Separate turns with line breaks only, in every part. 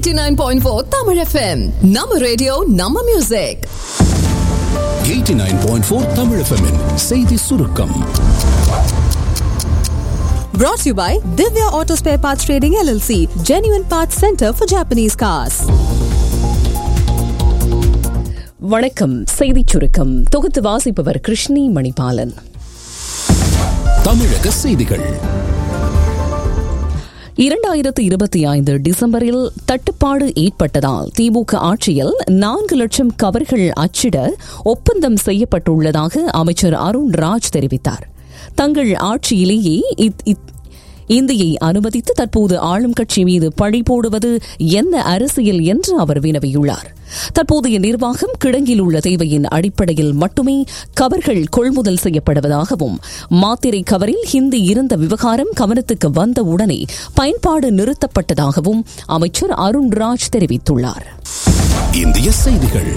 89.4 Tamil FM. நம்ம radio நம்ம music
89.4 Tamil FM -இன் செய்தி சுருக்கம்
Brought to you by Divya Auto Spare Parts Trading LLC, Genuine Parts Center for Japanese Cars.
வணக்கம் செய்திச் சுருக்கம் தொகுத்து வாசிப்பவர் கிருஷ்ணி மணிபாலன்
தமிழக செய்திகள்
இரண்டாயிரத்து இருபத்தி ஐந்து டிசம்பரில் தட்டுப்பாடு ஏற்பட்டதால் திமுக ஆட்சியில் நான்கு லட்சம் கவர்கள் அச்சிட ஒப்பந்தம் செய்யப்பட்டுள்ளதாக அமைச்சர் அருண் ராஜ் தெரிவித்தார் தங்கள் ஆட்சியிலேயே இத்- இத்- இந்தியை அனுமதித்து தற்போது ஆளும் கட்சி மீது பழி போடுவது என்ன அரசியல் என்று அவர் வினவியுள்ளார் தற்போதைய நிர்வாகம் கிடங்கில் உள்ள தேவையின் அடிப்படையில் மட்டுமே கவர்கள் கொள்முதல் செய்யப்படுவதாகவும் மாத்திரை கவரில் ஹிந்தி இருந்த விவகாரம் கவனத்துக்கு வந்த உடனே பயன்பாடு நிறுத்தப்பட்டதாகவும் அமைச்சர் அருண் ராஜ் தெரிவித்துள்ளார்
இந்திய செய்திகள்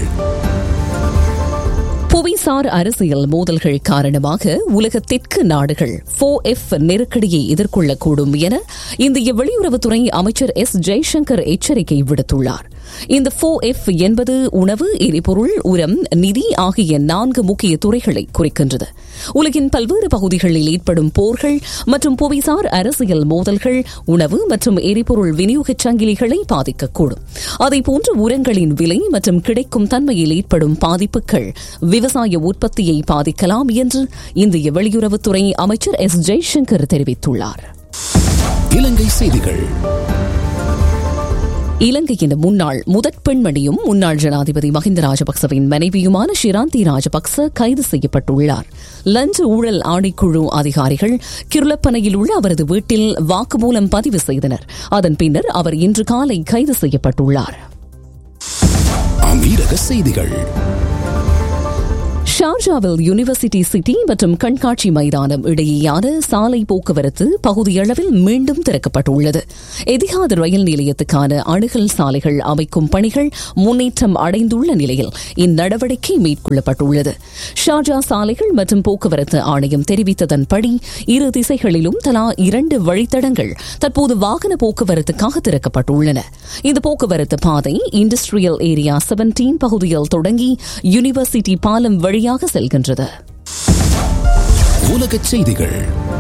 புவிசார் அரசியல் மோதல்கள் காரணமாக உலக தெற்கு நாடுகள் ஃபோ எஃப் நெருக்கடியை எதிர்கொள்ளக்கூடும் என இந்திய வெளியுறவுத்துறை அமைச்சர் எஸ் ஜெய்சங்கர் எச்சரிக்கை விடுத்துள்ளார் இந்த ஃபோ எஃப் என்பது உணவு எரிபொருள் உரம் நிதி ஆகிய நான்கு முக்கிய துறைகளை குறிக்கின்றது உலகின் பல்வேறு பகுதிகளில் ஏற்படும் போர்கள் மற்றும் புவிசார் அரசியல் மோதல்கள் உணவு மற்றும் எரிபொருள் விநியோகச் சங்கிலிகளை பாதிக்கக்கூடும் அதேபோன்று உரங்களின் விலை மற்றும் கிடைக்கும் தன்மையில் ஏற்படும் பாதிப்புகள் விவசாய உற்பத்தியை பாதிக்கலாம் என்று இந்திய வெளியுறவுத்துறை அமைச்சர் எஸ் ஜெய்சங்கர் தெரிவித்துள்ளார்
இலங்கை செய்திகள்
இலங்கையின் முன்னாள் முதற் பெண்மணியும் முன்னாள் ஜனாதிபதி மஹிந்த ராஜபக்சவின் மனைவியுமான ஷிராந்தி ராஜபக்ச கைது செய்யப்பட்டுள்ளார் லஞ்ச ஊழல் ஆணைக்குழு அதிகாரிகள் கிருளப்பனையில் உள்ள அவரது வீட்டில் வாக்குமூலம் பதிவு செய்தனர் அதன் பின்னர் அவர் இன்று காலை கைது செய்யப்பட்டுள்ளார்
அமீரக செய்திகள்
ஷார்ஜாவில் யூனிவர்சிட்டி சிட்டி மற்றும் கண்காட்சி மைதானம் இடையேயான சாலை போக்குவரத்து பகுதியளவில் மீண்டும் திறக்கப்பட்டுள்ளது எதிகாது ரயில் நிலையத்துக்கான அணுகல் சாலைகள் அமைக்கும் பணிகள் முன்னேற்றம் அடைந்துள்ள நிலையில் இந்நடவடிக்கை மேற்கொள்ளப்பட்டுள்ளது ஷார்ஜா சாலைகள் மற்றும் போக்குவரத்து ஆணையம் தெரிவித்ததன்படி இரு திசைகளிலும் தலா இரண்டு வழித்தடங்கள் தற்போது வாகன போக்குவரத்துக்காக திறக்கப்பட்டுள்ளன இந்த போக்குவரத்து பாதை இண்டஸ்ட்ரியல் ஏரியா செவன்டீன் பகுதியில் தொடங்கி யூனிவர்சிட்டி பாலம் வழியாக செல்கின்றது
உலகச் செய்திகள்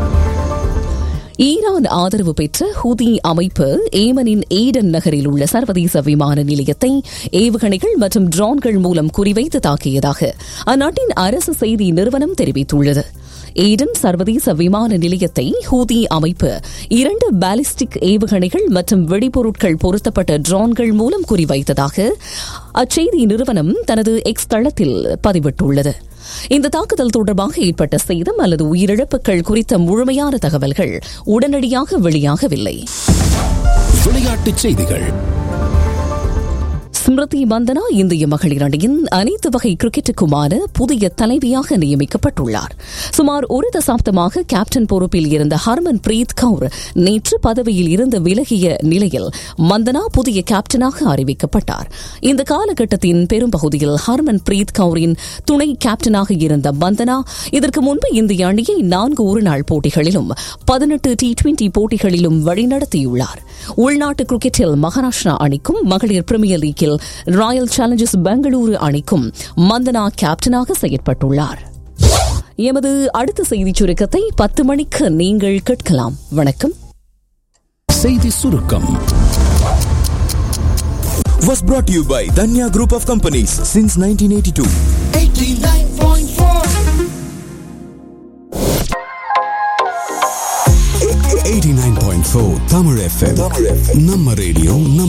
ஈரான் ஆதரவு பெற்ற ஹுதி அமைப்பு ஏமனின் ஏடன் நகரில் உள்ள சர்வதேச விமான நிலையத்தை ஏவுகணைகள் மற்றும் ட்ரோன்கள் மூலம் குறிவைத்து தாக்கியதாக அந்நாட்டின் அரசு செய்தி நிறுவனம் தெரிவித்துள்ளது ஏடன் சர்வதேச விமான நிலையத்தை ஹூதி அமைப்பு இரண்டு பாலிஸ்டிக் ஏவுகணைகள் மற்றும் வெடிபொருட்கள் பொருத்தப்பட்ட ட்ரோன்கள் மூலம் குறிவைத்ததாக அச்செய்தி நிறுவனம் தனது எக்ஸ் தளத்தில் பதிவிட்டுள்ளது இந்த தாக்குதல் தொடர்பாக ஏற்பட்ட சேதம் அல்லது உயிரிழப்புகள் குறித்த முழுமையான தகவல்கள் உடனடியாக வெளியாகவில்லை
விளையாட்டுச் செய்திகள்
ஸ்மிருதி மந்தனா இந்திய மகளிர் அணியின் அனைத்து வகை கிரிக்கெட்டுக்குமான புதிய தலைவியாக நியமிக்கப்பட்டுள்ளார் சுமார் ஒரு தசாப்தமாக கேப்டன் பொறுப்பில் இருந்த ஹர்மன் பிரீத் கவுர் நேற்று பதவியில் இருந்து விலகிய நிலையில் மந்தனா புதிய கேப்டனாக அறிவிக்கப்பட்டார் இந்த காலகட்டத்தின் பெரும்பகுதியில் ஹர்மன் பிரீத் கவுரின் துணை கேப்டனாக இருந்த மந்தனா இதற்கு முன்பு இந்திய அணியை நான்கு ஒருநாள் போட்டிகளிலும் பதினெட்டு டி டுவெண்டி போட்டிகளிலும் வழிநடத்தியுள்ளார் உள்நாட்டு கிரிக்கெட்டில் மகாராஷ்டிரா அணிக்கும் மகளிர் பிரீமியர் லீக்கில் ராயல் சேலஞ்சர்ஸ் பெங்களூரு அணிக்கும் மந்தனா கேப்டனாக செயற்பட்டுள்ளார் எமது அடுத்த செய்திச் சுருக்கத்தை பத்து மணிக்கு நீங்கள் கேட்கலாம் வணக்கம்
செய்தி சுருக்கம்
was brought to you by Danya Group of Companies since 1982.
89.4 Tamil FM நம்ம ரேடியோ நம்ம